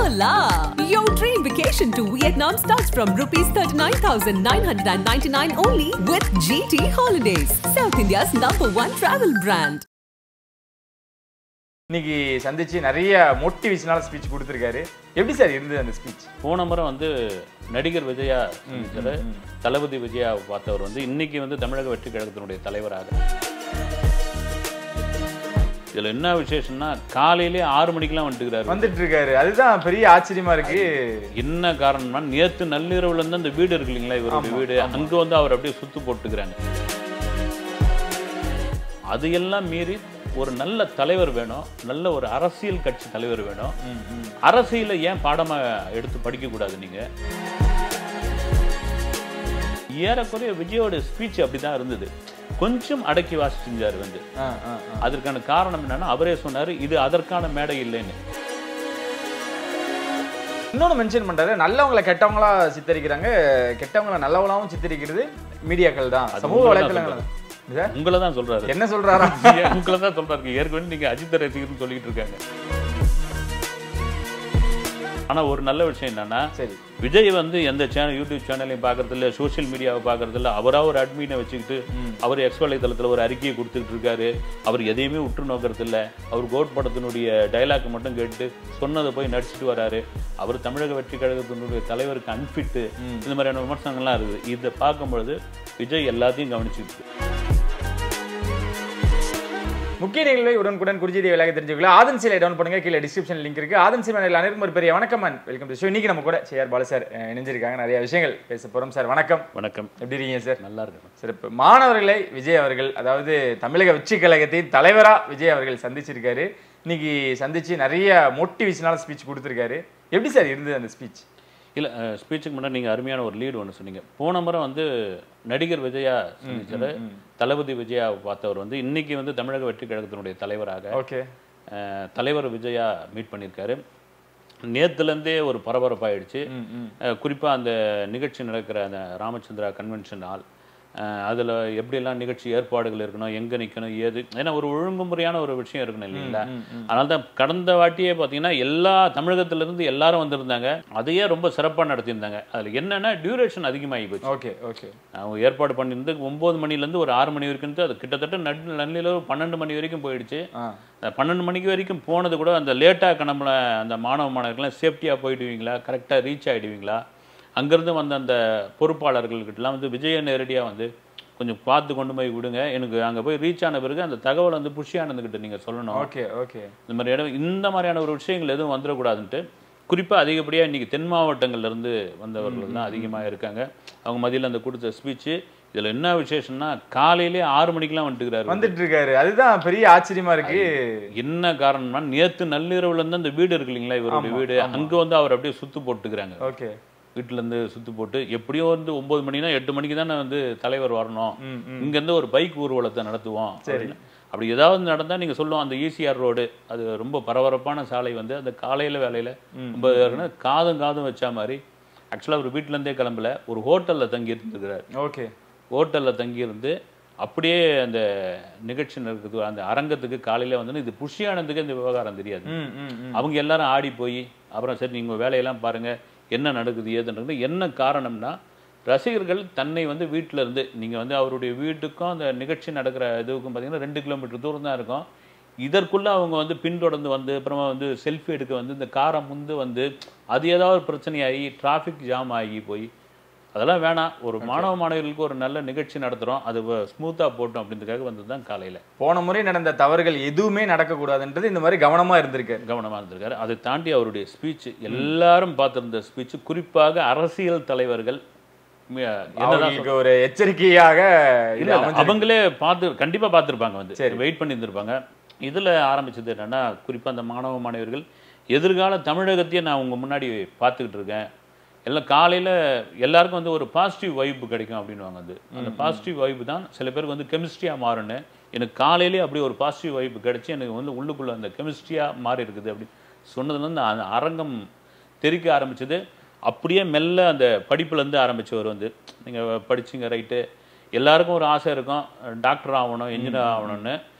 Voila! Your dream vacation to Vietnam starts from rupees 39,999 only with GT Holidays, South India's number one travel brand. இன்னைக்கு சந்திச்சு நிறைய மோட்டிவேஷனால speech கொடுத்துருக்காரு எப்படி sir இருந்தது அந்த ஸ்பீச் போன முறை வந்து நடிகர் விஜயா சந்திச்சாரு. தளபதி விஜயா பார்த்தவர் வந்து இன்னைக்கு வந்து தமிழக வெற்றி கழகத்தினுடைய தலைவராக இதுல என்ன விசேஷம்னா காலையிலே ஆறு மணிக்கெல்லாம் வந்துட்டுக்கிறாரு வந்துட்டு இருக்காரு அதுதான் பெரிய ஆச்சரியமா இருக்கு என்ன காரணம்னா நேத்து நள்ளிரவுல இருந்து அந்த வீடு இருக்கு இல்லைங்களா இவருடைய வீடு அங்க வந்து அவர் அப்படியே சுத்து போட்டுக்கிறாங்க அது எல்லாம் மீறி ஒரு நல்ல தலைவர் வேணும் நல்ல ஒரு அரசியல் கட்சி தலைவர் வேணும் அரசியலை ஏன் பாடமா எடுத்து படிக்க கூடாது நீங்க ஏறக்குறைய விஜயோட ஸ்பீச் அப்படிதான் இருந்தது கொஞ்சம் அடக்கி வாசி செஞ்சாரு வந்து ஆ, ஆ, ஆ. அதற்கான காரணம் என்னன்னா அவரே சொன்னாரு இது அதற்கான மேடை இல்லைன்னு இன்னொன்னு மென்ஷன் பண்றாரு நல்லவங்களை கெட்டவங்களா சித்தரிக்கிறாங்க கெட்டவங்களை நல்லவங்களாவும் சித்தரிக்கிறது மீடியாக்கள் தான் அது சமூக உண்மைதான் வலைத்தளங்கள் தான். சார் உங்களை தான் சொல்றாரு என்ன சொல்றாரா உங்களை தான் சொல்றாரு ஏற்கனவே நீங்க அஜித் ரசிகர்னு சொல்லிட்டு இருக்காங்க ஆனா ஒரு நல்ல விஷயம் என்னன்னா சரி விஜய் வந்து எந்த சேனல் யூடியூப் சேனலையும் பார்க்கறது இல்ல சோஷியல் மீடியாவை பார்க்கறது இல்ல அவரா ஒரு அட்மினை வச்சுக்கிட்டு அவர் எக்ஸ் வலைதளத்துல ஒரு அறிக்கையை கொடுத்துட்டு இருக்காரு அவர் எதையுமே உற்று நோக்கிறது இல்ல அவர் கோட் படத்தினுடைய டைலாக் மட்டும் கேட்டு சொன்னதை போய் நடிச்சிட்டு வராரு அவர் தமிழக வெற்றி கழகத்தினுடைய தலைவருக்கு அன்பிட்டு இந்த மாதிரியான விமர்சனங்கள்லாம் இருக்குது இதை பார்க்கும்பொழுது விஜய் எல்லாத்தையும் கவனிச்சுட்டு முக்கிய நிகழ்வை உடனுக்குடன் குறிஞ்சி விலையாக தெரிஞ்சுக்கலாம் ஆதன் சிலை டவுன் பண்ணுங்க கீழே டிஸ்கிரிப்ஷன் லிங்க் இருக்கு ஆதன் சிலை அனைவருக்கும் ஒரு பெரிய வணக்கம் அண்ட் வெல்கம் டு ஷோ இன்னைக்கு நம்ம கூட சேஆர் பாலு சார் அஹ், இணைஞ்சிருக்காங்க நிறைய விஷயங்கள் பேச போறோம் சார் வணக்கம் வணக்கம் எப்படி இருக்கீங்க சார் நல்லா இருக்கணும் சிறப்பு மாணவர்களை விஜய் அவர்கள் அதாவது தமிழக வெற்றி கழகத்தின் தலைவரா விஜய் அவர்கள் சந்திச்சிருக்காரு இன்னைக்கு சந்திச்சு நிறைய மோட்டிவேஷனால ஸ்பீச் கொடுத்துருக்காரு எப்படி சார் இருந்தது அந்த ஸ்பீச் இல்ல ஸ்பீச்சுக்கு முன்னாடி நீங்க அருமையான ஒரு லீடு ஒன்று சொன்னீங்க போன முறை வந்து நடிகர் விஜயா சந்திச்சாரு தளபதி விஜயா பார்த்தவர் வந்து இன்னைக்கு வந்து தமிழக வெற்றி கழகத்தினுடைய தலைவராக ஓகே அஹ், தலைவர் விஜயா மீட் பண்ணியிருக்காரு நேத்துலேருந்தே ஒரு பரபரப்பாயிடுச்சு அஹ், குறிப்பா அந்த நிகழ்ச்சி நடக்கிற அந்த ராமச்சந்திரா கன்வென்ஷன் ஹால் அதில் எப்படியெல்லாம் நிகழ்ச்சி ஏற்பாடுகள் இருக்கணும் எங்கே நிற்கணும் ஏது ஏன்னா ஒரு ஒழுங்குமுறையான ஒரு விஷயம் இருக்கணும் இல்லைங்களா அதனால தான் கடந்த வாட்டியே பார்த்தீங்கன்னா எல்லா தமிழகத்திலேருந்து எல்லாரும் வந்திருந்தாங்க அதையே ரொம்ப சிறப்பாக நடத்தியிருந்தாங்க அதில் என்னன்னா டியூரேஷன் அதிகமாகி போச்சு ஓகே ஓகே அவங்க ஏற்பாடு பண்ணியிருந்து ஒம்பது மணிலேருந்து ஒரு ஆறு மணி வரைக்கும் அது கிட்டத்தட்ட நடு நள்ளிரவு பன்னெண்டு மணி வரைக்கும் போயிடுச்சு ஆ அந்த பன்னெண்டு மணிக்கு வரைக்கும் போனது கூட அந்த லேட்டாக கிளம்புன அந்த மாணவ மாணவர்கள்லாம் சேஃப்டியாக போயிடுவீங்களா கரெக்டாக ரீச் ஆகிடுவீங்களா அங்கேருந்து வந்த அந்த பொறுப்பாளர்கள்கிட்டலாம் வந்து விஜய நேரடியாக வந்து கொஞ்சம் பார்த்து கொண்டு போய் விடுங்க எனக்கு அங்கே போய் ரீச் ஆன பிறகு அந்த தகவல் வந்து புஷி ஆனந்துக்கிட்ட நீங்கள் சொல்லணும் ஓகே ஓகே இந்த மாதிரி இடம் இந்த மாதிரியான ஒரு விஷயங்கள் எதுவும் வந்துடக்கூடாதுன்ட்டு குறிப்பாக அதிகப்படியாக இன்றைக்கி தென் மாவட்டங்கள்ல இருந்து வந்தவர்கள் தான் அதிகமாக இருக்காங்க அவங்க மதியில் அந்த கொடுத்த ஸ்பீச்சு இதில் என்ன விசேஷம்னா காலையிலே ஆறு மணிக்கெல்லாம் வந்துட்டுக்கிறாரு வந்துட்டு இருக்காரு அதுதான் பெரிய ஆச்சரியமா இருக்கு என்ன காரணம்னா நேத்து நள்ளிரவுல இருந்து அந்த வீடு இருக்கு இல்லைங்களா இவருடைய வீடு அங்க வந்து அவர் அப்படியே சுத்து போட்டுக்கிறாங்க ஓகே வீட்டுல இருந்து சுத்து போட்டு எப்படியோ வந்து ஒன்பது மணினா எட்டு மணிக்கு தானே வந்து தலைவர் வரணும் ம், இங்க இருந்து ஒரு பைக் ஊர்வலத்தை நடத்துவோம் அப்படின்னு. அப்படி ஏதாவது நடந்தா நீங்க சொல்லுவோம் அந்த ஈசிஆர் ரோடு அது ரொம்ப பரபரப்பான சாலை வந்து அந்த காலையில வேலையில ரொம்ப இருக்குன்னா காதும் காதும் வச்ச மாதிரி ஆக்சுவலா அவர் வீட்டுல இருந்தே கிளம்பல ஒரு ஹோட்டல்ல தங்கி இருந்துக்கிறார் ஓகே ஹோட்டலில் தங்கியிருந்து அப்படியே அந்த நிகழ்ச்சி நடக்குது அந்த அரங்கத்துக்கு காலையில வந்து இது புஷியானதுக்கு இந்த விவகாரம் தெரியாது ம் ம் ம் அவங்க எல்லாரும் ஆடி போய் அப்புறம் சரி நீங்க வேலையெல்லாம் பாருங்க என்ன நடக்குது ஏதுன்றது என்ன காரணம்னா ரசிகர்கள் தன்னை வந்து வீட்டில இருந்து நீங்க வந்து அவருடைய வீட்டுக்கும் அந்த நிகழ்ச்சி நடக்கிற இதுக்கும் பார்த்தீங்கன்னா ரெண்டு கிலோமீட்டர் தூரம் தான் இருக்கும் இதற்குள்ள அவங்க வந்து பின்தொடர்ந்து வந்து அப்புறமா வந்து செல்ஃபி எடுக்க வந்து இந்த காரை முந்து வந்து அது ஏதாவது பிரச்சனையாகி டிராஃபிக் ஜாம் ஆகி போய் அதெல்லாம் வேணாம் ஒரு மாணவ மாணவிகளுக்கு ஒரு நல்ல நிகழ்ச்சி நடத்துறோம் அது ஸ்மூத்தாக போட்டோம் அப்படின்றதுக்காக வந்தது தான் காலையில் போன முறை நடந்த தவறுகள் எதுவுமே நடக்கக்கூடாதுன்றது இந்த மாதிரி கவனமா இருந்திருக்காரு கவனமாக இருந்திருக்காரு அதை தாண்டி அவருடைய ஸ்பீச் எல்லாரும் பார்த்திருந்த ஸ்பீச் குறிப்பாக அரசியல் தலைவர்கள் மி- என்னதான் அவங்களுக்கு ஒரு எச்சரிக்கையாக இது இல்ல, இல்ல, அமைஞ்சிருக்கு. அவங்களே பார்த்து கண்டிப்பா பார்த்திருப்பாங்க வந்து சரி. வெயிட் பண்ணி இருந்திருப்பாங்க இதுல ஆரம்பிச்சது என்னன்னா குறிப்பா அந்த மாணவ மாணவர்கள் எதிர்கால தமிழகத்தையே நான் உங்க முன்னாடி பார்த்துக்கிட்டு இருக்கேன் எல்லாம் காலையில எல்லாருக்கும் வந்து ஒரு பாசிட்டிவ் வைப் கிடைக்கும் அப்படின்னுவாங்க வந்து அந்த பாசிட்டிவ் வைப் தான் சில பேருக்கு வந்து கெமிஸ்ட்ரியா மாறுன்னு எனக்கு காலையிலே அப்படி ஒரு பாசிட்டிவ் வைப் கிடைச்சி எனக்கு வந்து உள்ளுக்குள்ள அந்த கெமிஸ்ட்ரியா மாறி இருக்குது அப்படி சொன்னதுல இருந்து அந்த அரங்கம் தெரிக்க ஆரம்பிச்சது அப்படியே மெல்ல அந்த படிப்புல இருந்து ஆரம்பிச்சவர் வந்து நீங்க படிச்சீங்க ரைட்டு எல்லாருக்கும் ஒரு ஆசை இருக்கும் டாக்டர் ஆகணும் இன்ஜினியர் ஆகணும்னு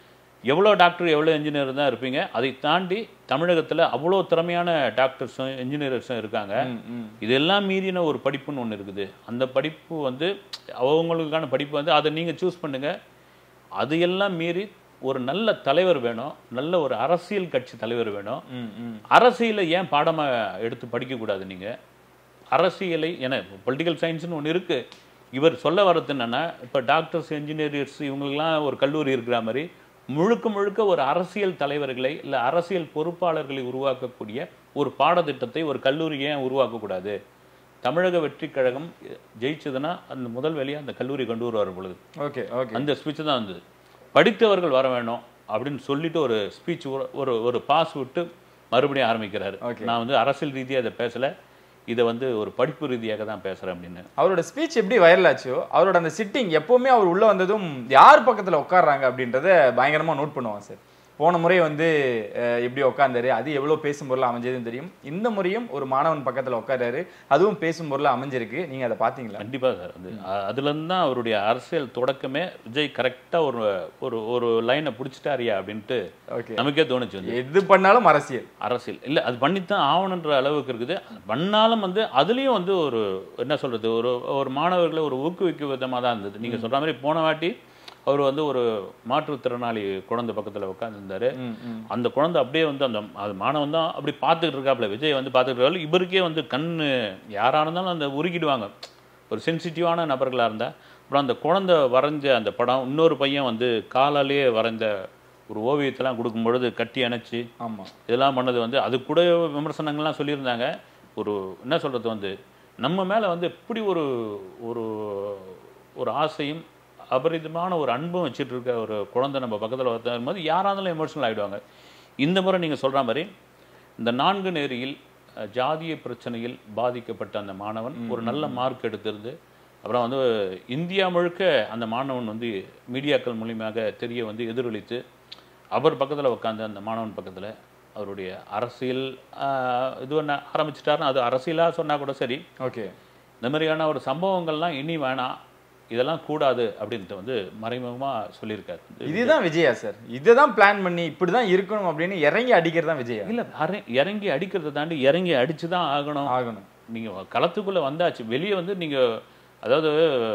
எவ்வளோ டாக்டர் எவ்வளோ இன்ஜினியர் தான் இருப்பீங்க அதை தாண்டி தமிழகத்தில் அவ்வளோ திறமையான டாக்டர்ஸும் இன்ஜினியர்ஸும் இருக்காங்க இதெல்லாம் மீறின ஒரு படிப்புன்னு ஒன்று இருக்குது அந்த படிப்பு வந்து அவங்களுக்கான படிப்பு வந்து அதை நீங்கள் சூஸ் பண்ணுங்க அது எல்லாம் மீறி ஒரு நல்ல தலைவர் வேணும் நல்ல ஒரு அரசியல் கட்சி தலைவர் வேணும் ம், ம். அரசியலை ஏன் பாடமாக எடுத்து படிக்கக்கூடாது நீங்கள் அரசியலை ஏன்னா பொலிட்டிக்கல் சயின்ஸ்னு ஒன்று இருக்குது இவர் சொல்ல வர்றது என்னன்னா இப்போ டாக்டர்ஸ் இன்ஜினியர்ஸ் இவங்களுக்கெல்லாம் ஒரு கல்லூரி இருக்கிற மாதிரி முழுக்க முழுக்க ஒரு அரசியல் தலைவர்களை இல்லை அரசியல் பொறுப்பாளர்களை உருவாக்கக்கூடிய ஒரு பாடத்திட்டத்தை ஒரு கல்லூரி ஏன் உருவாக்கக்கூடாது தமிழக வெற்றி கழகம் ஜெயிச்சதுன்னா அந்த முதல் வேலையாக அந்த கல்லூரி கொண்டு வருவார் பொழுது ஓகே ஓகே அந்த ஸ்பீச் தான் வந்தது படித்தவர்கள் வர வேணும் அப்படின்னு சொல்லிட்டு ஒரு ஸ்பீச் ஒரு ஒரு பாஸ் விட்டு மறுபடியும் ஆரம்பிக்கிறாரு Okay. நான் வந்து அரசியல் ரீதியாக இதை பேசல இதை வந்து ஒரு படிப்பு ரீதியாக தான் பேசுறேன் அப்படின்னு அவரோட ஸ்பீச் எப்படி வைரல் ஆச்சோ அவரோட அந்த சிட்டிங் எப்பவுமே அவர் உள்ள வந்ததும் யார் பக்கத்துல உட்கார்றாங்க அப்படின்றத பயங்கரமா நோட் பண்ணுவான் சார் போன முறை வந்து அஹ், எப்படி உட்கார்ந்தாரு அது எவ்வளவு பேசும் பொருள் அமைஞ்சதுன்னு தெரியும் இந்த முறையும் ஒரு மாணவன் பக்கத்துல உட்கார்றாரு அதுவும் பேசும் பொருள் அமைஞ்சிருக்கு நீங்க அதை பாத்தீங்களா கண்டிப்பா சார் அது அ- அதுலேருந்து தான் அவருடைய அரசியல் தொடக்கமே விஜய் கரெக்டா ஒரு ஒரு ஒரு லைனை பிடிச்சிட்டாரியா அப்படின்ட்டு ஓகே நமக்கே தோணுச்சு வந்து எது பண்ணாலும் அரசியல் அரசியல் இல்லை அது பண்ணித்தான் ஆவணுன்ற அளவுக்கு இருக்குது அது பண்ணாலும் வந்து அதுலேயும் வந்து ஒரு என்ன சொல்றது ஒரு ஒரு மாணவர்களை ஒரு ஊக்குவிக்கும் விதமாக தான் இருந்தது நீங்கள் சொல்ற மாதிரி போன வாட்டி அவர் வந்து ஒரு மாற்றுத்திறனாளி குழந்தை பக்கத்தில் உட்காந்துருந்தாரு ம், ம். அந்த குழந்தை அப்படியே வந்து அந்த அது மாணவன் தான் அப்படி பார்த்துக்கிட்டு இருக்காப்புல விஜய் வந்து பார்த்துக்கிட்டு இருக்காரு இவருக்கே வந்து கண்ணு யாராக இருந்தாலும் அந்த உருகிடுவாங்க ஒரு சென்சிட்டிவான நபர்களாக இருந்தால் அப்புறம் அந்த குழந்தை வரைஞ்ச அந்த படம் இன்னொரு பையன் வந்து காலாலேயே வரைந்த ஒரு ஓவியத்தெல்லாம் கொடுக்கும் பொழுது கட்டி அணைச்சி ஆமா இதெல்லாம் பண்ணது வந்து அது கூட விமர்சனங்கள்லாம் சொல்லியிருந்தாங்க ஒரு என்ன சொல்கிறது வந்து நம்ம மேலே வந்து இப்படி ஒரு ஒரு ஒரு ஆசையும் அபரிதமான ஒரு அன்பும் வச்சுட்டு இருக்க ஒரு குழந்தை நம்ம பக்கத்தில் வரும்போது யாராக இருந்தாலும் எமோஷனல் ஆகிடுவாங்க இந்த முறை நீங்கள் சொல்கிற மாதிரி இந்த நான்கு நேரியில் அஹ், ஜாதிய பிரச்சனையில் பாதிக்கப்பட்ட அந்த மாணவன் ஒரு நல்ல மார்க் எடுத்திருந்து அப்புறம் வந்து இந்தியா முழுக்க அந்த மாணவன் வந்து மீடியாக்கள் மூலியமாக தெரிய வந்து எதிரொலித்து அவர் பக்கத்தில் உட்காந்து அந்த மாணவன் பக்கத்தில் அவருடைய அரசியல் ஆஹ், இது ஒன்று ஆரம்பிச்சிட்டாருன்னா அது அரசியலாக சொன்னால் கூட சரி ஓகே இந்த மாதிரியான ஒரு சம்பவங்கள்லாம் இனி வேணாம் இதெல்லாம் கூடாது அப்படின்ட்டு வந்து மறைமுகமாக சொல்லியிருக்காரு இதுதான் விஜயா சார் இதுதான் பிளான் பண்ணி இப்படிதான் இருக்கணும் அப்படின்னு இறங்கி அடிக்கிறது தான் விஜயா இல்லை இறங்கி அடிக்கிறத தாண்டி இறங்கி அடிச்சு தான் ஆகணும் ஆகணும் நீங்கள் களத்துக்குள்ளே வந்தாச்சு வெளியே வந்து நீங்கள் அதாவது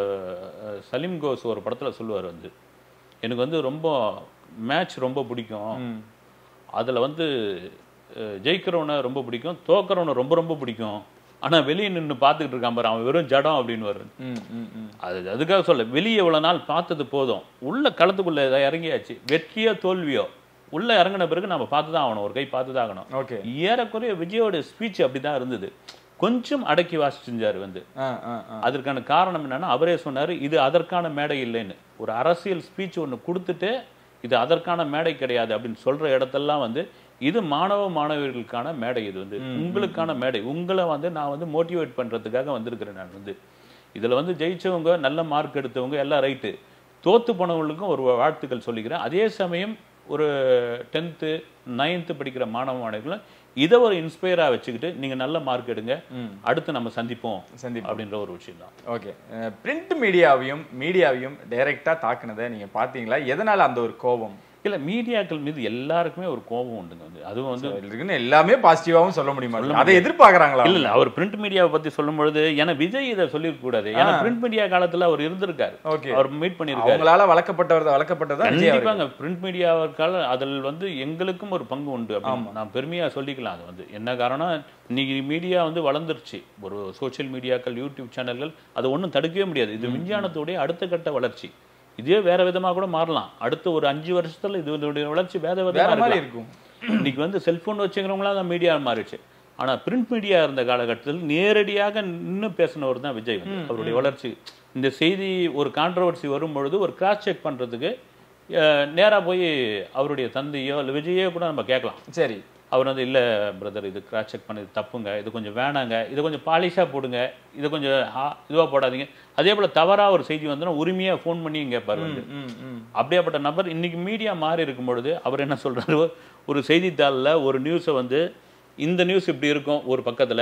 அஹ், சலீம் கோஸ் ஒரு படத்தில் சொல்லுவார் வந்து எனக்கு வந்து ரொம்ப மேட்ச் ரொம்ப பிடிக்கும் ம். அதில் வந்து அஹ், ஜெயிக்கிறவனை ரொம்ப பிடிக்கும் தோக்கிறவனை ரொம்ப ரொம்ப பிடிக்கும் ஆனால் வெளியே நின்று பார்த்துக்கிட்டு இருக்கான் பாரு அவன் வெறும் ஜடம் அப்படின்னு வரும் ம், ம், ம். அது அதுக்காக சொல்ல வெளியே இவ்வளோ நாள் பார்த்தது போதும் உள்ள களத்துக்குள்ளே ஏதாவது இறங்கியாச்சு வெற்றியோ தோல்வியோ உள்ள இறங்கின பிறகு நம்ம பார்த்து தான் ஆகணும் ஒரு கை பார்த்து தான் ஆகணும் ஓகே ஏறக்குறைய விஜயோட ஸ்பீச் அப்படி தான் இருந்தது கொஞ்சம் அடக்கி வாசிச்சிருந்தார் வந்து ஆ ஆ ஆ அதற்கான காரணம் என்னன்னா அவரே சொன்னார் இது அதற்கான மேடை இல்லைன்னு ஒரு அரசியல் ஸ்பீச் ஒன்று கொடுத்துட்டு இது அதற்கான மேடை கிடையாது அப்படின்னு சொல்ற இடத்தெல்லாம் வந்து இது மாணவ மாணவிகளுக்கான மேடை இது வந்து உங்களுக்கான மேடை உங்களை வந்து நான் வந்து மோட்டிவேட் பண்றதுக்காக வந்திருக்கிறேன் நான் வந்து இதுல வந்து ஜெயிச்சவங்க நல்ல மார்க் எடுத்தவங்க எல்லாம் ரைட்டு தோத்து போனவங்களுக்கும் ஒரு வாழ்த்துக்கள் சொல்லிக்கிறேன் அதே சமயம் ஒரு டென்த்து நைன்த்து படிக்கிற மாணவ மாணவிகளும் இதை ஒரு இன்ஸ்பயரா வச்சுக்கிட்டு நீங்க நல்ல மார்க் எடுங்க அடுத்து நம்ம சந்திப்போம் சந்திப்போம். அப்படின்ற ஒரு விஷயம் தான் ஓகே பிரிண்ட் மீடியாவையும் மீடியாவையும் டைரக்டா தாக்குனதை நீங்க பாத்தீங்களா எதனால அந்த ஒரு கோபம் இல்ல மீடியாக்கள் மீது எல்லாருக்குமே ஒரு கோபம் உண்டுங்க வந்து அதுவும் வந்து இருக்குன்னு எல்லாமே பாசிட்டிவாவும் சொல்ல முடியுமா அதை எதிர்பார்க்கறாங்களா இல்ல இல்ல அவர் பிரிண்ட் மீடியாவை பத்தி சொல்லும் பொழுது ஏன்னா விஜய் இதை சொல்லிருக்க கூடாது ஏன்னா பிரிண்ட் மீடியா காலத்துல அவர் இருந்திருக்காரு ஓகே அவர் மீட் பண்ணிருக்காரு அவங்களால வளர்க்கப்பட்டவர் வளர்க்கப்பட்டதா விஜய் அவர்கள். கண்டிப்பாங்க பிரிண்ட் மீடியாவுக்கால அதில் வந்து எங்களுக்கும் ஒரு பங்கு உண்டு அப்படின்னு நான் பெருமையா சொல்லிக்கலாம் அது வந்து என்ன காரணம் இன்னைக்கு மீடியா வந்து வளர்ந்துருச்சு ஒரு சோஷியல் மீடியாக்கள் யூடியூப் சேனல்கள் அதை ஒண்ணும் தடுக்கவே முடியாது இது விஞ்ஞானத்துடைய அடுத்த கட்ட வளர்ச்சி இதே வேற விதமா கூட மாறலாம் அடுத்த ஒரு அஞ்சு வருஷத்துல இதனுடைய வளர்ச்சி வேற வேற விதமா மாதிரி இருக்கலாம். இருக்கும் இன்னைக்கு வந்து செல்போன் வச்சுக்கிறவங்களாம் தான் மீடியா மாறிடுச்சு ஆனா பிரிண்ட் மீடியா இருந்த காலகட்டத்தில் நேரடியாக நின்னு பேசினவர் தான் விஜய் வந்து அவருடைய வளர்ச்சி இந்த செய்தி ஒரு கான்ட்ரவர்சி வரும் பொழுது ஒரு கிராஸ் செக் பண்றதுக்கு அஹ், நேரா போய் அவருடைய தந்தையோ இல்லை விஜயோ கூட நம்ம கேட்கலாம் சரி அவர் வந்து இல்லை பிரதர் இது கிராஸ் செக் பண்ணது தப்புங்க இது கொஞ்சம் வேணாங்க இதை கொஞ்சம் பாலிஷாக போடுங்க இதை கொஞ்சம் இதுவாக போடாதீங்க அதே போல் தவறாக ஒரு செய்தி வந்துன்னா உரிமையாக ஃபோன் பண்ணி கேட்பார் வந்து ம் ம் அப்படியாப்பட்ட நபர் இன்னைக்கு மீடியா மாறி இருக்கும் பொழுது அவர் என்ன சொல்றாரு ஒரு செய்தித்தாளில் ஒரு நியூஸை வந்து இந்த நியூஸ் இப்படி இருக்கும் ஒரு பக்கத்தில்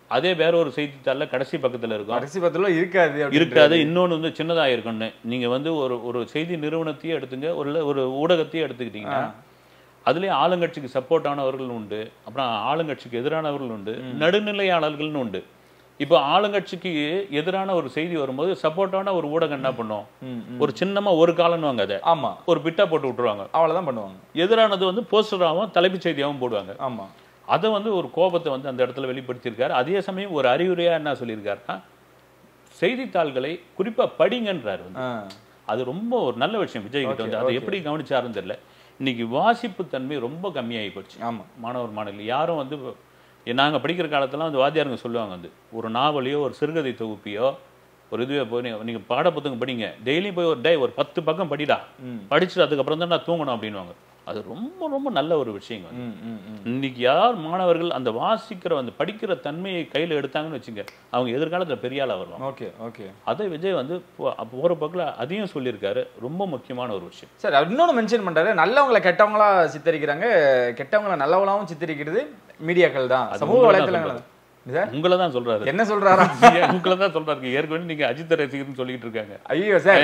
அதே வேற ஒரு செய்தித்தாள்ல கடைசி பக்கத்துல இருக்கும் கடைசி பத்தில இருக்காது அப்படின்றது. இருக்காது இன்னொன்று வந்து சின்னதா இருக்கும்னு நீங்க வந்து ஒரு ஒரு செய்தி நிறுவனத்தையே எடுத்துங்க ஒரு ஒரு ஊடகத்தையே எடுத்துக்கிட்டீங்கன்னா அதுலயே ஆளுங்கட்சிக்கு சப்போர்ட் ஆனவர்கள் உண்டு அப்புறம் ஆளுங்கட்சிக்கு எதிரானவர்கள் உண்டு நடுநிலையாளர்கள்னு உண்டு இப்போ ஆளுங்கட்சிக்கு எதிரான ஒரு செய்தி வரும்போது சப்போர்ட்டான ஒரு ஊடகம் என்ன பண்ணும் ம், ம். ஒரு சின்னமா ஒரு காலன்னுவாங்க அதை ஆமா ஒரு பிட்டா போட்டு விட்டுருவாங்க அவ்வளவுதான் பண்ணுவாங்க எதிரானது வந்து போஸ்டராகவும் தலைப்புச் செய்தியாகவும் போடுவாங்க ஆமா அதை வந்து ஒரு கோபத்தை வந்து அந்த இடத்துல வெளிப்படுத்தியிருக்காரு அதே சமயம் ஒரு அறிவுரையா என்ன சொல்லியிருக்காருன்னா செய்தித்தாள்களை குறிப்பா படிங்கன்றாரு வந்து ஆ. அது ரொம்ப ஒரு நல்ல விஷயம் விஜய் கிட்ட வந்து அதை எப்படி கவனிச்சாருன்னு தெரியல இன்னைக்கு வாசிப்பு தன்மை ரொம்ப கம்மியாகி போச்சு ஆமா மாணவர் மாணவிகள் யாரும் வந்து நாங்க படிக்கிற காலத்துலாம் வந்து வாத்தியாருங்க சொல்லுவாங்க வந்து ஒரு நாவலையோ ஒரு சிறுகதை தொகுப்பியோ ஒரு இதுவே போய் நீங்க- நீங்க பாடப்புத்தகம் படிங்க டெய்லி போய் ஒரு டே ஒரு பத்து பக்கம் படிடா ம். படிச்சுட்டு அதுக்கப்புறம் தான் நான் தூங்கணும் அப்படின்னுவாங்க அது ரொம்ப ரொம்ப நல்ல ஒரு விஷயங்க வந்து. ம், ம், ம். இன்னைக்கு யார் மாணவர்கள் அந்த வாசிக்கிற அந்த படிக்கிற தன்மையை கையில எடுத்தாங்கன்னு வச்சுங்க அவங்க எதிர்காலத்துல பெரிய ஆளா வருவாங்க ஓகே ஓகே அதை விஜய் வந்து போ- போற பக்கத்துல அதையும் சொல்லியிருக்காரு ரொம்ப முக்கியமான ஒரு விஷயம் சரி அவர் இன்னொன்னு மென்ஷன் பண்றாரு நல்லவங்களை கெட்டவங்களா சித்தரிக்கிறாங்க கெட்டவங்களை நல்லவங்களாவும் சித்தரிக்கிறது மீடியாக்கள் தான் அது சமூக உங்களை தான் வலைத்தளங்கள் சார் உங்களை தான் சொல்றாரு என்ன சொல்றாரா உங்களை தான் சொல்றாரு ஏற்கனவே நீங்க அஜித் ரசிகர்னு சொல்லிட்டு இருக்காங்க ஐயோ சார்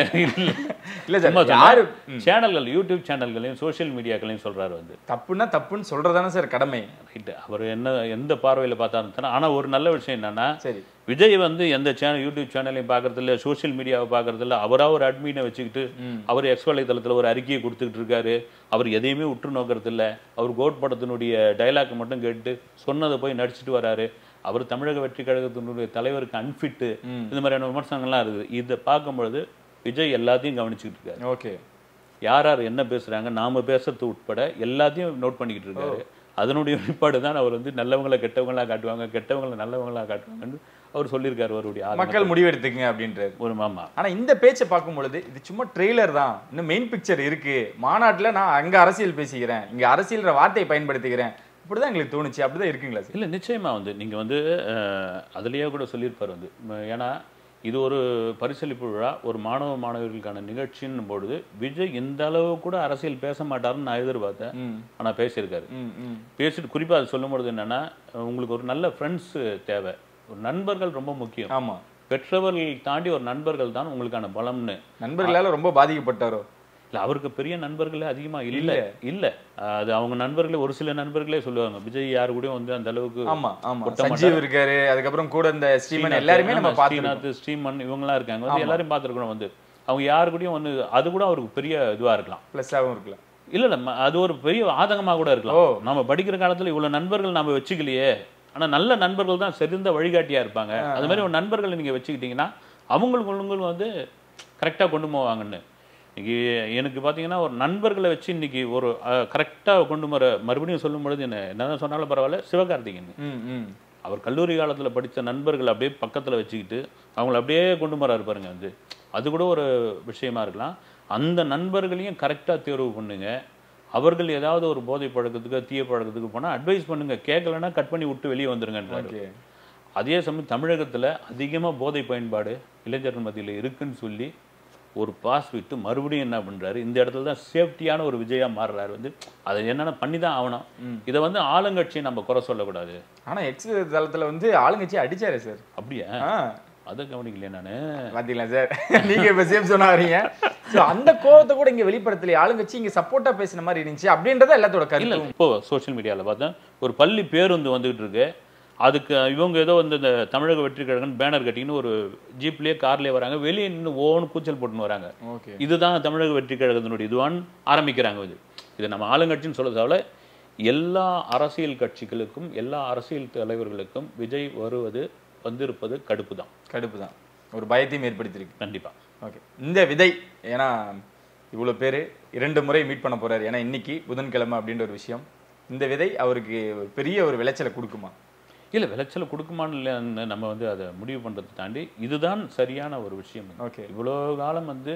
இல்ல சும்மா சார் யாரு சொன்னா, சேனல்கள் யூடியூப் சேனல்களையும் சோஷியல் மீடியாக்களையும் சொல்றாரு வந்து தப்புன்னா தப்புன்னு சொல்றதானே சார் கடமை ரைட் அவர் என்ன எந்த பார்வையில பார்த்தாலும் தானே ஆனா ஒரு நல்ல விஷயம் என்னன்னா சரி விஜய் வந்து எந்த சேனல் யூடியூப் சேனலையும் பார்க்கறது இல்ல சோஷியல் மீடியாவை பார்க்கறது இல்ல அவரா ஒரு அட்மினை வச்சுக்கிட்டு அவர் எக்ஸ் வலைதளத்துல ஒரு அறிக்கையை கொடுத்துக்கிட்டு இருக்காரு அவர் எதையுமே உற்று நோக்கிறது இல்ல அவர் கோட் படத்தினுடைய டைலாக் மட்டும் கேட்டு சொன்னதை போய் நடிச்சிட்டு வராரு அவர் தமிழக வெற்றி கழகத்தினுடைய தலைவருக்கு அன்ஃபிட்டு இந்த மாதிரியான விமர்சனங்கள்லாம் இருக்குது இதை பார்க்கும்பொழுது விஜய் எல்லாத்தையும் கவனிச்சுக்கிட்டு இருக்காரு ஓகே யார் யார் என்ன பேசுறாங்க நாம பேசுறது உட்பட எல்லாத்தையும் நோட் பண்ணிக்கிட்டு இருக்காரு அதனுடைய வெளிப்பாடு தான் அவர் வந்து நல்லவங்களை கெட்டவங்களா காட்டுவாங்க கெட்டவங்களை நல்லவங்களா காட்டுவாங்கன்னு அவர் சொல்லியிருக்காரு அவருடைய ஆதங்கத்தை. மக்கள் முடிவெடுத்துக்குங்க அப்படின்றாரு ஒரு மாமா ஆனா இந்த பேச்சை பார்க்கும் பொழுது இது சும்மா ட்ரெய்லர் தான் இன்னும் மெயின் பிக்சர் இருக்கு மாநாட்டுல நான் அங்க அரசியல் பேசிக்கிறேன் இங்க அரசியல்ன்ற வார்த்தையை பயன்படுத்திக்கிறேன் இப்படிதான் எங்களுக்கு தோணுச்சு அப்படிதான் இருக்குங்களா சார் இல்ல நிச்சயமா வந்து நீங்க வந்து அஹ், அதுலயே கூட சொல்லியிருப்பார் வந்து ம, ஏன்னா இது ஒரு பரிசளிப்பு விழா ஒரு மாணவ மாணவர்களுக்கான நிகழ்ச்சின்னு பொழுது விஜய் இந்த அளவு கூட அரசியல் பேச மாட்டாருன்னு நான் எதிர்பார்த்தேன் ம் ஆனா பேசியிருக்காரு ம் ம் பேசிட்டு குறிப்பா அது சொல்லும்பொழுது என்னன்னா அஹ், உங்களுக்கு ஒரு நல்ல ஃப்ரெண்ட்ஸ் தேவை ஒரு நண்பர்கள் ரொம்ப முக்கியம் ஆமா பெற்றவர்கள் தாண்டி ஒரு நண்பர்கள் தான் உங்களுக்கான பலம்னு நண்பர்களால ரொம்ப பாதிக்கப்பட்டாரோ இல்ல அவருக்கு பெரிய நண்பர்களே அதிகமா இல்ல இல்ல அது அவங்க நண்பர்களே ஒரு சில நண்பர்களே சொல்லுவாங்க விஜய் யாரு கூடயும் வந்து அந்த அளவுக்கு ஆமா ஆமா கொட்ட சஞ்சீவ் இருக்காரு அதுக்கப்புறம் கூட இந்த ஸ்ரீமன் எல்லாருமே நம்ம ஆமா, பார்த்துருக்கோம் ஸ்ரீநாத் ஸ்ரீமன் இவங்கெல்லாம் இருக்காங்க வந்து எல்லாரையும் பார்த்துருக்கணும் வந்து அவங்க யாரு கூடயும் வந்து அது கூட அவருக்கு பெரிய இதுவா இருக்கலாம் பிளஸ்ஸாகவும் இருக்கலாம் இல்ல இல்ல ம- அது ஒரு பெரிய ஆதங்கமா கூட ஓ. இருக்கலாம் நம்ம படிக்கிற காலத்துல இவ்வளவு நண்பர்கள் நாம வச்சுக்கலையே ஆனா நல்ல நண்பர்கள் தான் சிறந்த வழிகாட்டியா இருப்பாங்க அது மாதிரி ஒரு நண்பர்களை நீங்க வச்சுக்கிட்டீங்கன்னா அவங்களுக்கு உங்களுக்கு வந்து கரெக்டா கொண்டு போவாங்கன்னு இன்னைக்கு எனக்கு பாத்தீங்கன்னா ஒரு நண்பர்களை வச்சு இன்னைக்கு ஒரு கரெக்டா கொண்டு வர மறுபடியும் சொல்லும் பொழுது என்ன என்னதான் சொன்னாலும் பரவாயில்ல சிவகார்த்திகேயன் ம் ம் அவர் கல்லூரி காலத்துல படிச்ச நண்பர்கள் அப்படியே பக்கத்துல வச்சுக்கிட்டு அவங்கள அப்படியே கொண்டு வராரு பாருங்க வந்து அது கூட ஒரு விஷயமா இருக்கலாம் அந்த நண்பர்களையும் கரெக்டா தேர்வு பண்ணுங்க அவர்கள் ஏதாவது ஒரு போதை பழக்கத்துக்கு தீய பழக்கத்துக்கு போனா அட்வைஸ் பண்ணுங்க கேட்கலன்னா கட் பண்ணி விட்டு வெளியே வந்துருங்கன்றாரு ஓகே அதே சமயம் தமிழகத்துல அதிகமா போதை பயன்பாடு இளைஞர்கள் மத்தியில இருக்குன்னு சொல்லி ஒரு பாஸ் விட்டு மறுபடியும் என்ன பண்றாரு இந்த இடத்துல தான் சேஃப்டியான ஒரு விஜயா மாறுறாரு வந்து அதை என்னென்ன பண்ணி தான் ஆகணும் இதை வந்து ஆளுங்கட்சியை நம்ம குறை சொல்லக்கூடாது ஆனா எக்ஸ் தளத்துல வந்து ஆளுங்கட்சி அடிச்சாரு சார் அப்படியா ஆ அதை கவனிக்கலையே நானு பாத்தீங்களா சார் நீங்க இப்ப சேம் சொன்னா வரீங்க சோ அந்த கோவத்தை கூட இங்க வெளிப்படுத்தலையே ஆளுங்கட்சி இங்க சப்போர்ட்டா பேசின மாதிரி இருந்துச்சு அப்படின்றத எல்லாத்தோட இல்ல கருத்து இப்போ சோஷியல் மீடியால பார்த்தேன் ஒரு பள்ளி பேருந்து வந்துகிட்டு இருக்கு அதுக்கு இவங்க ஏதோ வந்து இந்த தமிழக வெற்றி கழகம் பேனர் கட்டின்னு ஒரு ஜீப்லயே கார்லயே வராங்க வெளியே நின்று ஓன்னு கூச்சல் போட்டுன்னு வராங்க ஓகே இதுதான் தமிழக வெற்றி கழகத்தினுடைய இதுவான் ஆரம்பிக்கிறாங்க இது இது நம்ம ஆளுங்கட்சின்னு சொல்ல தேவையில்ல எல்லா அரசியல் கட்சிகளுக்கும் எல்லா அரசியல் தலைவர்களுக்கும் விஜய் வருவது வந்திருப்பது கடுப்பு தான் கடுப்பு தான் ஒரு பயத்தையும் ஏற்படுத்தியிருக்கு கண்டிப்பா ஓகே இந்த விதை ஏன்னா இவ்வளவு பேரு இரண்டு முறை மீட் பண்ண போறாரு ஏன்னா இன்னைக்கு புதன்கிழமை அப்படின்ற ஒரு விஷயம் இந்த விதை அவருக்கு ஒரு பெரிய ஒரு விளைச்சலை கொடுக்குமா இல்ல விளைச்சல் கொடுக்குமான்னு இல்லைன்னு நம்ம வந்து அதை முடிவு பண்றதை தாண்டி இதுதான் சரியான ஒரு விஷயம் ஓகே இவ்வளோ காலம் வந்து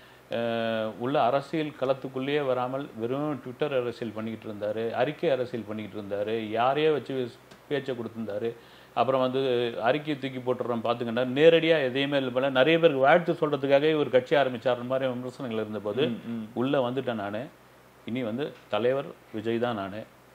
அஹ், உள்ள அரசியல் களத்துக்குள்ளேயே வராமல் வெறும் ட்விட்டர் அரசியல் பண்ணிக்கிட்டு இருந்தாரு அறிக்கை அரசியல் பண்ணிக்கிட்டு இருந்தாரு யாரையோ வச்சு பேச்சை கொடுத்துருந்தாரு அப்புறம் வந்து அறிக்கையை தூக்கி போட்டுறோம் பார்த்துக்கிட்டா நேரடியாக எதையுமே இல்லை போல நிறைய பேருக்கு வாழ்த்து சொல்றதுக்காகவே ஒரு கட்சி ஆரம்பிச்சார் மாதிரி விமர்சனங்கள் இருந்தபோது உள்ள வந்துட்டேன் நான் இனி வந்து தலைவர் விஜய் தான் நான்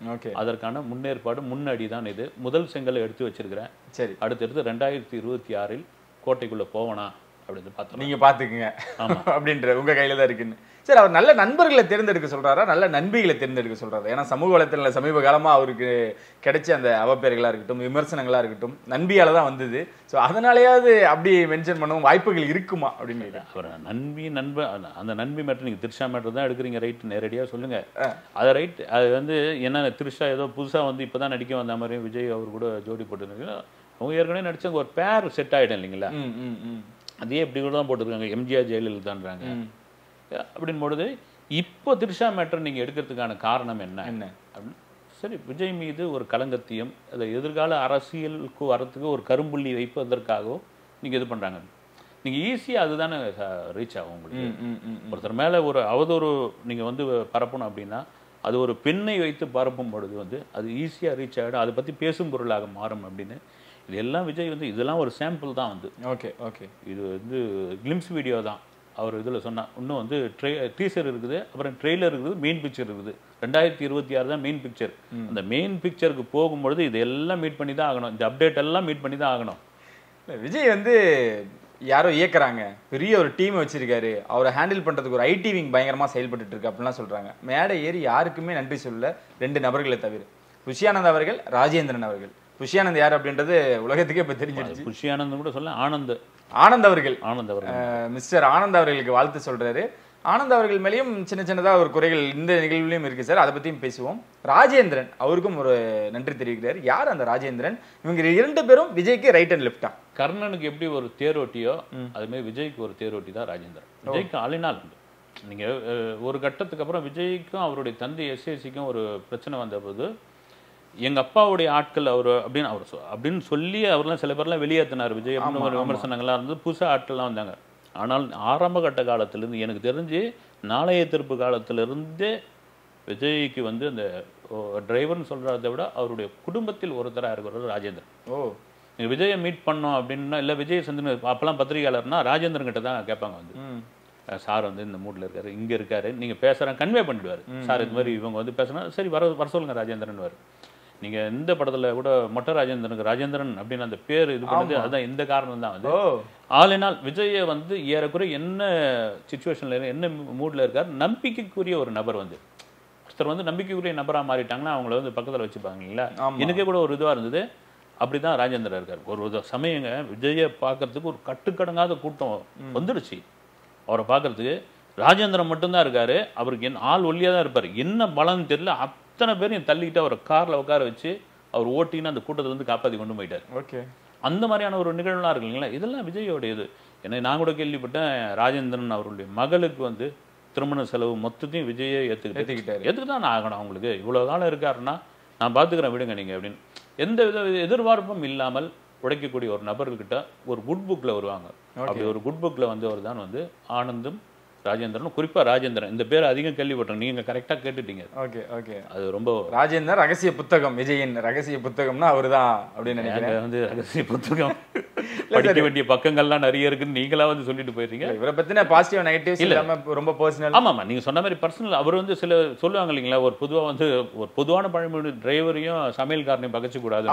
ஓகே அதற்கான முன்னேற்பாடு முன்னடி தான் இது முதல் செங்கலை எடுத்து வச்சிருக்கிறேன் சரி அடுத்தடுத்து ரெண்டாயிரத்தி இருபத்தி ஆறில் கோட்டைக்குள்ள போவனா அப்படின்னு பார்த்தோம் நீங்க பாத்துக்குங்க அப்படின்ற உங்க கையில தான் இருக்குன்னு சரி அவர் நல்ல நண்பர்களை தேர்ந்தெடுக்க சொல்றாரா நல்ல நண்பிகளை தேர்ந்தெடுக்க சொல்றாரு ஏன்னா சமூக வலைத்தள சமீப காலமா அவருக்கு கிடைச்ச அந்த அவப்பெயர்களா இருக்கட்டும் விமர்சனங்களா இருக்கட்டும் நண்பியால தான் வந்தது சோ அதனாலயாவது அப்படி மென்ஷன் பண்ணவும் வாய்ப்புகள் இருக்குமா அப்படின்னு கேக்குறேன். அவர் நண்பி நண்பன் அந்த- அந்த நண்பி மேட்டர் நீங்கள் திருஷா மேட்டர் தான் எடுக்கிறீங்க ரைட் நேரடியாக சொல்லுங்க அது ரைட் அது வந்து என்ன திருஷா ஏதோ புதுசாக வந்து இப்போ தான் நடிக்க வந்த மாதிரி விஜய் அவர் கூட ஜோடி போட்டுருக்கீங்க அவங்க ஏற்கனவே நடிச்சவங்க ஒரு பேர் செட் ஆகிடும் இல்லைங்களா ம் ம் ம் அதே இப்படி கூட தான் போட்டிருக்காங்க எம்ஜிஆர் ஜெயலலிதான்றாங்க அப்படின் பொழுது இப்போ திருஷா மேட்டர் நீங்கள் எடுக்கிறதுக்கான காரணம் என்ன என்ன அப்படின்னு சரி விஜய் மீது ஒரு களங்கத்தியம் அதை எதிர்கால அரசியலுக்கு வரத்துக்கு ஒரு கரும்புள்ளி வைப்பதற்காகவோ நீங்கள் இது பண்ணுறாங்க நீங்கள் ஈஸியாக அதுதானே ரீச் ஆகும் உங்களுக்கு ம் ம் ம் ஒருத்தர் மேலே ஒரு அவதூறு நீங்கள் வந்து பரப்பணும் அப்படின்னா அது ஒரு பெண்ணை வைத்து பரப்பும் பொழுது வந்து அது ஈஸியாக ரீச் ஆகிடும் அதை பற்றி பேசும் பொருளாக மாறும் அப்படின்னு இது எல்லாம் விஜய் வந்து இதெல்லாம் ஒரு சாம்பிள் தான் வந்து ஓகே ஓகே இது வந்து கிளிம்ஸ் வீடியோ தான் அவர் இதில் சொன்னா இன்னும் வந்து ட்ரே டீசர் இருக்குது அப்புறம் ட்ரெய்லர் இருக்குது மெயின் பிக்சர் இருக்குது ரெண்டாயிரத்தி இருபத்தி ஆறு தான் மெயின் பிக்சர் அந்த மெயின் பிக்சருக்கு போகும்பொழுது இதெல்லாம் மீட் பண்ணி தான் ஆகணும் இந்த அப்டேட் எல்லாம் மீட் பண்ணி தான் ஆகணும் இல்ல, விஜய் வந்து யாரோ இயக்குறாங்க பெரிய ஒரு டீம் வச்சிருக்காரு அவரை ஹேண்டில் பண்றதுக்கு ஒரு ஐடி விங் பயங்கரமா செயல்பட்டு இருக்கு அப்படிலாம் சொல்றாங்க மேடை ஏறி யாருக்குமே நன்றி சொல்ல ரெண்டு நபர்களை தவிர புஷியானந்த் அவர்கள் ராஜேந்திரன் அவர்கள் புஷியானந்த் யார் அப்படின்றது உலகத்துக்கே இப்ப தெரிஞ்சிடுச்சு புஷி ஆனந்த் கூட சொல்ல ஆனந்த் ஆனந்த் அவர்கள் ஆனந்த் அவர்கள் அஹ், மிஸ்டர் ஆனந்த் அவர்களுக்கு வாழ்த்து சொல்றாரு ஆனந்த் அவர்கள் மேலேயும் சின்ன சின்னதா ஒரு குறைகள் இந்த நிகழ்வுலையும் இருக்கு சார் அதை பத்தியும் பேசுவோம் ராஜேந்திரன் அவருக்கும் ஒரு நன்றி தெரிவிக்கிறார் யார் அந்த ராஜேந்திரன் இவங்க இரண்டு பேரும் விஜய்க்கு ரைட் அண்ட் லெஃப்டா கர்ணனுக்கு எப்படி ஒரு தேரோட்டியோ அது மாதிரி விஜய்க்கு ஒரு தேரோட்டி தான் ராஜேந்திரன் விஜய்க்கு ஆளினால் உண்டு நீங்க அஹ், ஒரு கட்டத்துக்கு அப்புறம் விஜய்க்கும் அவருடைய தந்தை எஸ்ஏசிக்கும் ஒரு பிரச்சனை வந்தபோது எங்க அப்பாவுடைய ஆட்கள் அவர் அப்படின்னு அவர் சொ- அப்படின்னு சொல்லி அவர்லாம் சில பேர்லாம் வெளியேற்றினார் விஜய் அப்படின்னு ஒரு விமர்சனங்கள்லாம் இருந்தது புதுசா ஆட்கள்லாம் வந்தாங்க ஆனால் ஆரம்ப கட்ட காலத்திலிருந்து எனக்கு தெரிஞ்சு நாளைய திருப்பு காலத்திலிருந்தே விஜய்க்கு வந்து அந்த டிரைவர்னு சொல்றதை விட அவருடைய குடும்பத்தில் ஒருத்தராக இருக்கிறவர் ராஜேந்திரன் ஓ நீங்க விஜயை மீட் பண்ணோம் அப்படின்னா இல்லை விஜய் சந்திரன் அப்போல்லாம் பத்திரிகையாளர்னா ராஜேந்திரன் கிட்ட தான் கேட்பாங்க வந்து ம் அஹ் சார் வந்து இந்த மூட்ல இருக்காரு இங்க இருக்காரு நீங்க பேசுறேன் கன்வே பண்ணிடுவாரு சார் இது மாதிரி இவங்க வந்து பேசுனா சரி வர வர சொல்லுங்க ராஜேந்திரன் வரு நீங்க இந்த படத்துல கூட மொட்டை ராஜேந்திரனுக்கு ராஜேந்திரன் அப்படின்னு அந்த பேர் இது பண்ணது அதுதான் இந்த காரணம் தான் வந்து ஓ ஆல் இன் ஆல் விஜயை வந்து ஏறக்குறைய என்ன சுச்சுவேஷன்ல என்ன மூட்ல இருக்கார் நம்பிக்கைக்குரிய ஒரு நபர் வந்து ஒருத்தர் வந்து நம்பிக்கைக்குரிய நபரா மாறிட்டாங்கன்னா அவங்கள வந்து பக்கத்துல வச்சுப்பாங்க இல்லைங்களா ஆமா. எனக்கே கூட ஒரு இதுவா இருந்தது அப்படிதான் ராஜேந்திரன் இருக்கார் ஒரு ஒரு சமயங்க விஜயை பார்க்கறதுக்கு ஒரு கட்டுக்கடங்காத கூட்டம் வந்துடுச்சு அவரை பார்க்கறதுக்கு ராஜேந்திரன் மட்டும்தான் இருக்காரு அவருக்கு என்ன ஆள் ஒல்லியா தான் இருப்பாரு என்ன பலன்னு தெரியல அத்தனை பேரையும் தள்ளிக்கிட்டு அவரை கார்ல உட்கார வச்சு அவர் ஓட்டின்னு அந்த கூட்டத்துல இருந்து காப்பாத்தி கொண்டு போயிட்டார் ஓகே அந்த மாதிரியான ஒரு நிகழ்வுலாம் இருக்கு இல்லைங்களா இதெல்லாம் விஜயோட இது ஏன்னா நான் கூட கேள்விப்பட்டேன் ராஜேந்திரன் அவருடைய மகளுக்கு வந்து திருமண செலவு மொத்தத்தையும் விஜயே ஏத்துக்கிட்டு ஏத்துக்கிட்டாரு. எதுக்கு தான் நான் ஆகணும் அவங்களுக்கு இவ்வளவு காலம் இருக்காருன்னா நான் பார்த்துக்கிறேன் விடுங்க நீங்க அப்படின்னு எந்த வித எதிர்பார்ப்பும் இல்லாமல் உழைக்கக்கூடிய ஒரு நபர்கிட்ட ஒரு குட் புக்ல வருவாங்க அப்படி ஒரு குட் புக்ல வந்தவர் தான் வந்து ஆனந்தும் ராஜேந்திரனும் குறிப்பா ராஜேந்திரன் இந்த பேர் அதிகம் கேள்விப்பட்டேன் நீங்க கரெக்டா கேட்டுட்டீங்க ஓகே ஓகே அது ரொம்ப ராஜேந்தர் ரகசிய புத்தகம் விஜயின் ரகசிய புத்தகம்னா அவர்தான் அப்படின்னு நினைக்கிறேன் அங்க வந்து ரகசிய புத்தகம் படிக்க வேண்டிய பக்கங்கள்லாம் நிறைய இருக்குன்னு நீங்களா வந்து சொல்லிட்டு போயிடுறீங்க இவரை பத்தின பாசிட்டிவ் நெகட்டிவ்ஸ் இல்லாம ரொம்ப பர்சனல் ஆமா ஆமா நீங்க சொன்ன மாதிரி பர்சனல் அவர் வந்து சில சொல்லுவாங்க இல்லைங்களா ஒரு பொதுவா வந்து ஒரு பொதுவான பழமொழி டிரைவரையும் சமையல்காரனையும் பகச்சு கூடாது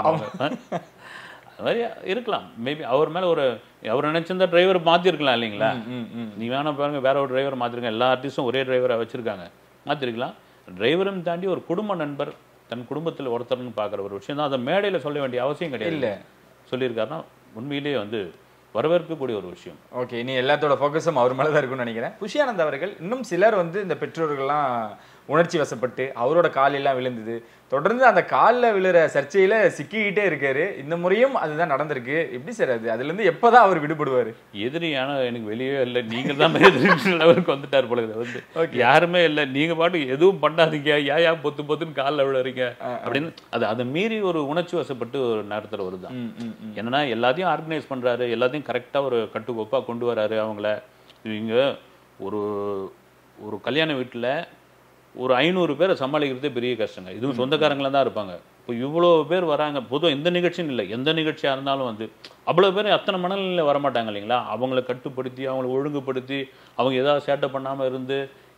அது மாதிரி இருக்கலாம் மேபி அவர் மேல ஒரு அவர் நினைச்சிருந்தா டிரைவர் மாத்திருக்கலாம் இல்லைங்களா நீ வேணா பாருங்க வேற ஒரு டிரைவர் மாத்திருங்க எல்லா ஆர்டிஸ்டும் ஒரே டிரைவரா வச்சிருக்காங்க மாத்திருக்கலாம் டிரைவரும் தாண்டி ஒரு குடும்ப நண்பர் தன் குடும்பத்தில் ஒருத்தர்னு பார்க்குற ஒரு விஷயம் தான் அதை மேடையில் சொல்ல வேண்டிய அவசியம் கிடையாது இல்ல. சொல்லியிருக்காருன்னா உண்மையிலேயே வந்து வரவேற்கக்கூடிய ஒரு விஷயம் ஓகே இனி எல்லாத்தோட ஃபோக்கஸும் அவர் மேல தான் இருக்கும்னு நினைக்கிறேன் புஷியானந்த் அவர்கள் இன்னும் சிலர் வந்து இந்த பெற்றோர்கள்லாம் உணர்ச்சி வசப்பட்டு அவரோட காலெல்லாம் விழுந்தது தொடர்ந்து அந்த காலில் விழுற சர்ச்சையில சிக்கிக்கிட்டே இருக்காரு இந்த முறையும் அதுதான் நடந்திருக்கு எப்படி சார் அது அதுல இருந்து எப்பதான் அவர் விடுபடுவாரு எதிரியான எனக்கு வெளியே இல்லை நீங்க தான் எதிரி லெவலுக்கு வந்துட்டார் போல இது வந்து யாருமே இல்லை நீங்க பாட்டு எதுவும் பண்ணாதீங்க ஏன் ஏன் பொத்து பொத்துன்னு காலில் விழுறீங்க அப்படின்னு அது அதை மீறி ஒரு உணர்ச்சி வசப்பட்டு ஒரு நேரத்தில் வருதான் ம், ம், ம். என்னன்னா எல்லாத்தையும் ஆர்கனைஸ் பண்றாரு எல்லாத்தையும் கரெக்டா ஒரு கட்டுக்கோப்பா கொண்டு வராரு அவங்கள இவங்க ஒரு ஒரு கல்யாண வீட்டுல ஒரு ஐநூறு பேரை சமாளிக்கிறதே பெரிய கஷ்டங்க இதுவும் சொந்தக்காரங்களா தான் இருப்பாங்க இப்போ இவ்வளோ பேர் வராங்க பொதுவாக எந்த நிகழ்ச்சியும் இல்லை எந்த நிகழ்ச்சியாக இருந்தாலும் வந்து அவ்வளோ பேர் அத்தனை மனநிலையில் வரமாட்டாங்க இல்லைங்களா அவங்கள கட்டுப்படுத்தி அவங்கள ஒழுங்குபடுத்தி அவங்க ஏதாவது சேட்டை பண்ணாமல் இருந்து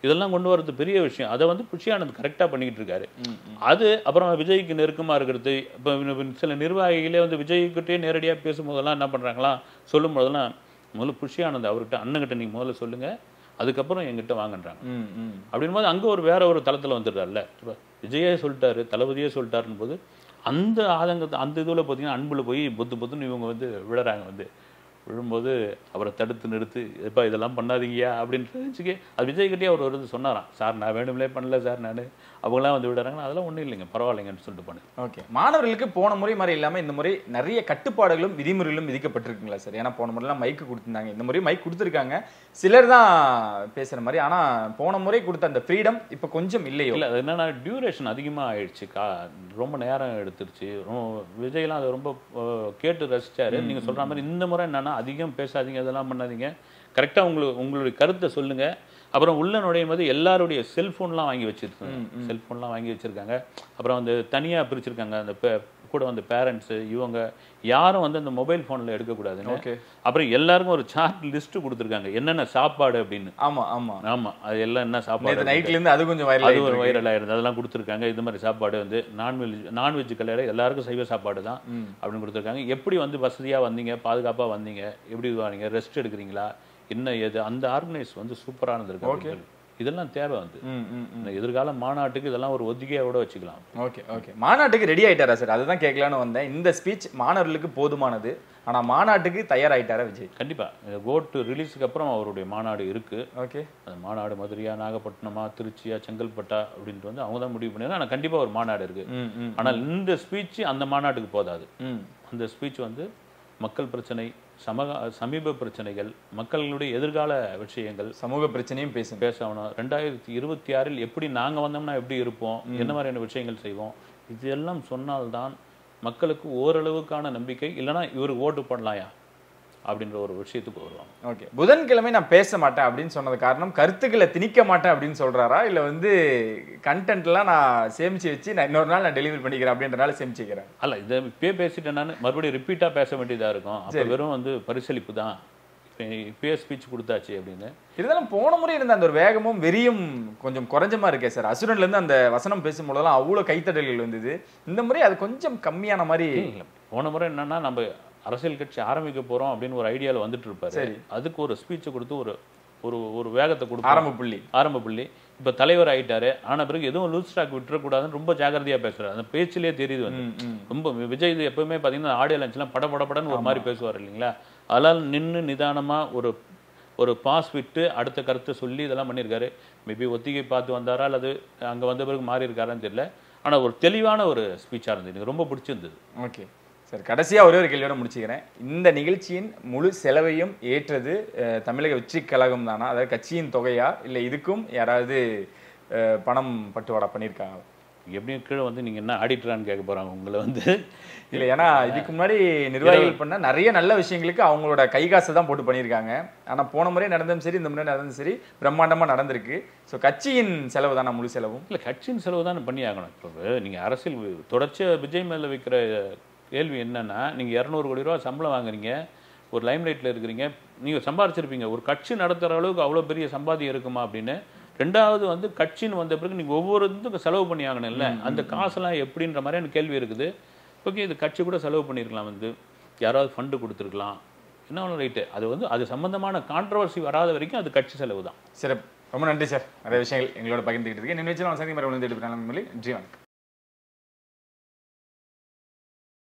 இதெல்லாம் கொண்டு வரது பெரிய விஷயம் அதை வந்து புஷி ஆனந்த் கரெக்டாக பண்ணிக்கிட்டு இருக்காரு அது அப்புறம் விஜய்க்கு நெருக்கமாக இருக்கிறது இப்போ சில நிர்வாகிகளே வந்து விஜய்கிட்டே நேரடியாக பேசும்போதெல்லாம் என்ன பண்ணுறாங்களா சொல்லும் போதெல்லாம் முதல்ல புஷி ஆனந்த் அவர்கிட்ட அண்ணன்கிட்ட நீங்கள் முதல்ல சொல்லுங்கள் அதுக்கப்புறம் எங்கிட்ட வாங்கன்றாங்க ம் ம் அப்படின் போது அங்கே ஒரு வேற ஒரு தளத்தில் வந்துடுறாருல்ல இப்போ விஜயே சொல்லிட்டாரு தளபதியே சொல்லிட்டாருன்னு போது அந்த ஆதங்கத்தை அந்த இதில் பார்த்தீங்கன்னா அன்புல போய் பொத்து பொத்துன்னு இவங்க வந்து விழுறாங்க வந்து விழும்போது அவரை தடுத்து நிறுத்து எப்பா இதெல்லாம் பண்ணாதீங்கயா அப்படின்றதுக்கு அது விஜய்கிட்டே அவர் ஒரு இது சொன்னாராம் சார் நான் வேணும்லே பண்ணல சார் நான் அவங்களாம் வந்து விடுறாங்கன்னா அதெல்லாம் ஒன்றும் இல்லைங்க பரவாயில்லைங்கன்னு சொல்லிட்டு பண்ணு ஓகே மாணவர்களுக்கு போன முறை மாதிரி இல்லாம இந்த முறை நிறைய கட்டுப்பாடுகளும் விதிமுறைகளும் விதிக்கப்பட்டிருக்குங்களா சார் ஏன்னா போன முறைலாம் மைக்கு கொடுத்திருந்தாங்க இந்த முறை மைக் கொடுத்துருக்காங்க சிலர் தான் பேசுற மாதிரி ஆனா போன முறை கொடுத்த அந்த ஃப்ரீடம் இப்போ கொஞ்சம் இல்லையோ இல்லை அது என்னன்னா டியூரேஷன் அதிகமாக ஆயிடுச்சு கா ரொம்ப நேரம் எடுத்துருச்சு ரொம்ப விஜய்லாம் அதை ரொம்ப அஹ், கேட்டு ரசிச்சாரு நீங்க சொல்ற மாதிரி இந்த முறை என்னன்னா அதிகம் பேசாதீங்க இதெல்லாம் பண்ணாதீங்க கரெக்டாக உங்களுக்கு உங்களுடைய கருத்தை சொல்லுங்க அப்புறம் உள்ள நுழையும் போது எல்லாருடைய செல்ஃபோன்லாம் வாங்கி வச்சிருக்காங்க செல்ஃபோன்லாம் வாங்கி வச்சிருக்காங்க அப்புறம் வந்து தனியா பிரிச்சிருக்காங்க அந்த பே- கூட வந்து பேரண்ட்ஸு இவங்க யாரும் வந்து அந்த மொபைல் ஃபோனில் எடுக்கக்கூடாதுன்னு ஓகே அப்புறம் எல்லாருக்கும் ஒரு சார்ட் லிஸ்ட் கொடுத்துருக்காங்க என்னென்ன சாப்பாடு அப்படின்னு ஆமா ஆமா ஆமா அது எல்லாம் என்ன சாப்பாடு நேற்று நைட்ல இருந்து அது கொஞ்சம் வைரல் அது ஒரு வைரல் ஆயிருந்தது அதெல்லாம் கொடுத்துருக்காங்க இது மாதிரி சாப்பாடு வந்து நான்வெஜ் நான்வெஜ் கல்யாணம் எல்லாருக்கும் சைவ சாப்பாடு தான் அப்படின்னு கொடுத்துருக்காங்க எப்படி வந்து வசதியா வந்தீங்க பாதுகாப்பா வந்தீங்க எப்படி வாங்க ரெஸ்ட் எடுக்கிறீங்களா என்ன ஏது அந்த ஆர்கனைஸ் வந்து சூப்பரானது இருக்கு அப்படின்னு சொல்லி. இதெல்லாம் தேவை வந்து ம் ம் இந்த எதிர்கால மாநாட்டுக்கு இதெல்லாம் ஒரு ஒத்திகையோட வச்சுக்கலாம் ஓகே ஓகே மாநாட்டுக்கு ரெடி ஆயிட்டாரா சார் அதுதான் கேட்கலான்னு வந்தேன் இந்த ஸ்பீச் மாணவர்களுக்கு போதுமானது ஆனா மாநாட்டுக்கு தயாராயிட்டாரா விஜய் கண்டிப்பா கோட் ரிலீஸுக்கு அப்புறம் அவருடைய மாநாடு இருக்கு ஓகே அந்த மாநாடு மதுரையா நாகப்பட்டினமா திருச்சியா செங்கல்பட்டா அப்படின்ட்டு வந்து அவங்க தான் முடிவு பண்ணிருக்காங்க ஆனால் கண்டிப்பா ஒரு மாநாடு இருக்கு ம் ம் ஆனால் இந்த ஸ்பீச் அந்த மாநாட்டுக்கு போதாது ம் அந்த ஸ்பீச் வந்து மக்கள் பிரச்சனை சமக சமீப பிரச்சனைகள் மக்களுடைய எதிர்கால விஷயங்கள் சமூக பிரச்சனையும் பேசுங்க பேசணும் ரெண்டாயிரத்தி இருபத்தி ஆறில் எப்படி நாங்க வந்தோம்னா எப்படி இருப்போம் என்ன மாதிரியான விஷயங்கள் செய்வோம் இதெல்லாம் சொன்னால்தான் மக்களுக்கு ஓரளவுக்கான நம்பிக்கை இல்லைன்னா இவருக்கு ஓட்டு போடலாயா அப்படின்ற ஒரு விஷயத்துக்கு வருவாங்க ஓகே புதன்கிழமை நான் பேச மாட்டேன் அப்படின்னு சொன்னது காரணம் கருத்துக்களை திணிக்க மாட்டேன் அப்படின்னு சொல்றாரா இல்ல வந்து கண்டென்ட்லாம் நான் சேமிச்சு வச்சு நான் இன்னொரு நாள் நான் டெலிவரி பண்ணிக்கிறேன் அப்படின்றனால சேமிச்சுக்கிறேன் அல்ல இதை இப்பயே பேசிட்டேன் நான் மறுபடியும் ரிப்பீட்டா பேச வேண்டியதா இருக்கும் அப்ப வெறும் வந்து பரிசளிப்பு தான் இப்ப இப்பயே ஸ்பீச் கொடுத்தாச்சு அப்படின்னு இருந்தாலும் போன முறை இருந்த அந்த ஒரு வேகமும் வெறியும் கொஞ்சம் குறைஞ்சமா இருக்கே சார் அசுரன்ல இருந்து அந்த வசனம் பேசும்போதெல்லாம் அவ்வளவு கைத்தடல்கள் வந்தது இந்த முறை அது கொஞ்சம் கம்மியான மாதிரி இல்ல, போன முறை என்னன்னா நம்ம அரசியல் கட்சி ஆரம்பிக்க போறோம் அப்படின்னு ஒரு ஐடியால வந்துட்டு இருப்பாரு சரி. அதுக்கு ஒரு ஸ்பீச்சை கொடுத்து ஒரு ஒரு ஒரு வேகத்தை கொடுப்போம் ஆரம்ப புள்ளி ஆரம்ப புள்ளி இப்ப தலைவர் ஆயிட்டாரு ஆன பிறகு எதுவும் லூஸ் ஸ்டாக் விட்டுறக்கூடாதுன்னு ரொம்ப ஜாக்கிரதையா பேசுறாரு அந்த பேச்சிலே தெரியுது வந்து ம், ம். ரொம்ப விஜய் இது எப்பவுமே பாத்தீங்கன்னா ஆடியோ லஞ்ச்லாம் பட பட படன்னு ஒரு மாதிரி பேசுவார் இல்லைங்களா அதனால நின்னு நிதானமா ஒரு ஒரு பாஸ் விட்டு அடுத்த கருத்தை சொல்லி இதெல்லாம் பண்ணியிருக்காரு மேபி ஒத்திகை பார்த்து வந்தாரா அல்லது அங்க வந்த பிறகு மாறி இருக்காரான்னு தெரியல ஆனா ஒரு தெளிவான ஒரு ஸ்பீச்சா இருந்தது எனக்கு ரொம்ப பிடிச்சிருந்தது ஓகே சார் கடைசியா ஒரே ஒரு கேள்வியோட முடிச்சுக்கிறேன் இந்த நிகழ்ச்சியின் முழு செலவையும் ஏற்றது அஹ், தமிழக வெற்றி கழகம் தானா அதாவது கட்சியின் தொகையா இல்ல இதுக்கும் யாராவது அஹ், பணம் பட்டுவாடா பண்ணியிருக்காங்க எப்படியும் கீழே வந்து நீங்க என்ன ஆடிட்டரான்னு கேட்க போறாங்க உங்களை வந்து இல்ல ஏன்னா இதுக்கு முன்னாடி நிர்வாகிகள் பண்ண நிறைய நல்ல விஷயங்களுக்கு அவங்களோட கை காசை தான் போட்டு பண்ணியிருக்காங்க ஆனா போன முறை நடந்தும் சரி இந்த முறை நடந்தும் சரி பிரம்மாண்டமா நடந்திருக்கு ஸோ கட்சியின் செலவு தானா முழு செலவும் இல்ல கட்சியின் செலவு தானே பண்ணி ஆகணும் இப்போ நீங்க அரசியல் வி- தொடர்ச்சியா விஜய் மேல வைக்கிற கேள்வி என்னன்னா நீங்க இரநூறு கோடி ரூபா சம்பளம் வாங்குறீங்க ஒரு லைம் லைட்ல இருக்கிறீங்க நீங்க சம்பாரிச்சிருப்பீங்க ஒரு கட்சி நடத்துற அளவுக்கு அவ்வளவு பெரிய சம்பாதியம் இருக்குமா அப்படின்னு ரெண்டாவது வந்து கட்சின்னு வந்த பிறகு நீங்க ஒவ்வொரு இதுக்கும் செலவு பண்ணி ஆகணும் இல்ல அந்த காசெல்லாம் எப்படின்ற மாதிரியான கேள்வி இருக்குது ஓகே இது கட்சி கூட செலவு பண்ணியிருக்கலாம் வந்து யாராவது ஃபண்டு கொடுத்துருக்கலாம் என்ன ஒன்று ரைட்டு அது வந்து அது சம்பந்தமான கான்ட்ரவர்சி வராத வரைக்கும் அது கட்சி செலவு தான் சிறப்பு ரொம்ப நன்றி சார் நிறைய விஷயங்கள் எங்களோட பகிர்ந்துக்கிட்டு இருக்கு நினைச்சு நான் சந்தி மரம் வந்து எடுப்பேன் நன்றி வணக்கம்